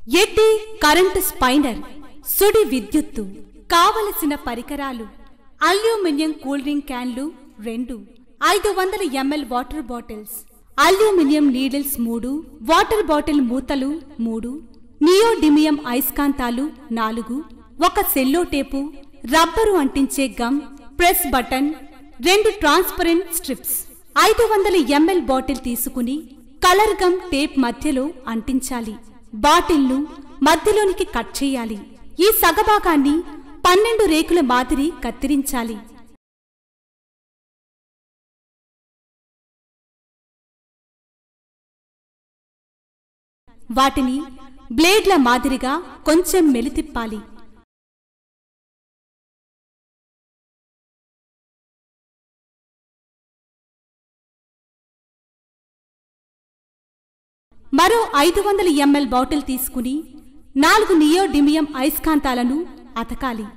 ఎడ్డి current spinner సుడి విద్యుత్తు కావలసిన పరికరాలు అల్యూమినియం కూల్ డ్రింక్ క్యాన్లు రెండు ఐదు వందల ML water bottles aluminium needles మూడు వాటర్ బాటిల్ మూతలు మూడు నియోడిమియం అయస్కాంతాలు నాలుగు ఒక సెల్లో టేపు రబ్బరు అంటించే గమ్ ప్రెస్ బటన్ రెండు ట్రాన్స్పరెంట్ స్ట్రిప్స్ ఐదు వందల ఎంఎల్ బాటిల్ తీసుకుని కలర్ గమ్ టేప్ మధ్యలో అంటించాలి బాటిల్ను మధ్యలోనికి కట్ చేయాలి ఈ సగభాగాన్ని పన్నెండు రేకుల మాదిరి కత్తిరించాలి వాటిని బ్లేడ్ల మాదిరిగా కొంచెం మెలితిప్పాలి మరో ఐదు వందల ఎంఎల్ బాటిల్ తీసుకుని నాలుగు నియోడిమియం అయస్కాంతాలను అతకాలి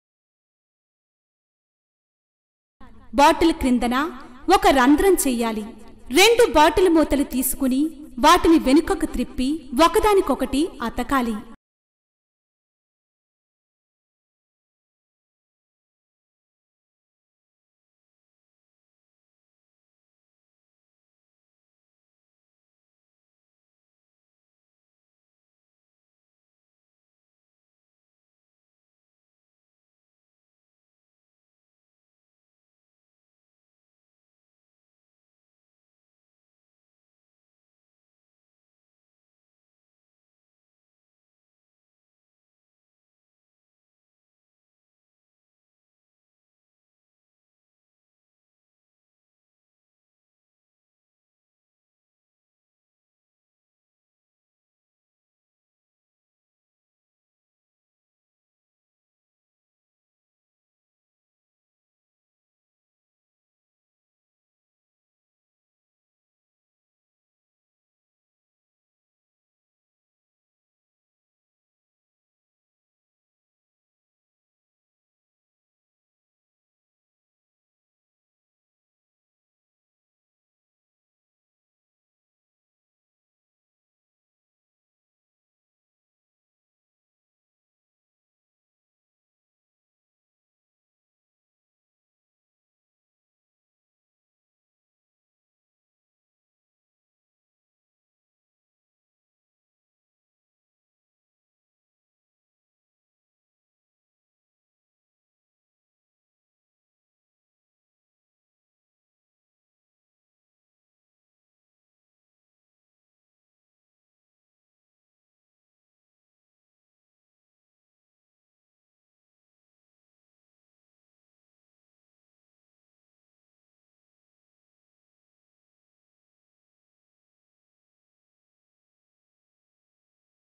బాటిల్ క్రిందన ఒక రంధ్రం చెయ్యాలి రెండు బాటిల్ మూతలు తీసుకుని వాటిని వెనుకకు త్రిప్పి ఒకదానికొకటి అతకాలి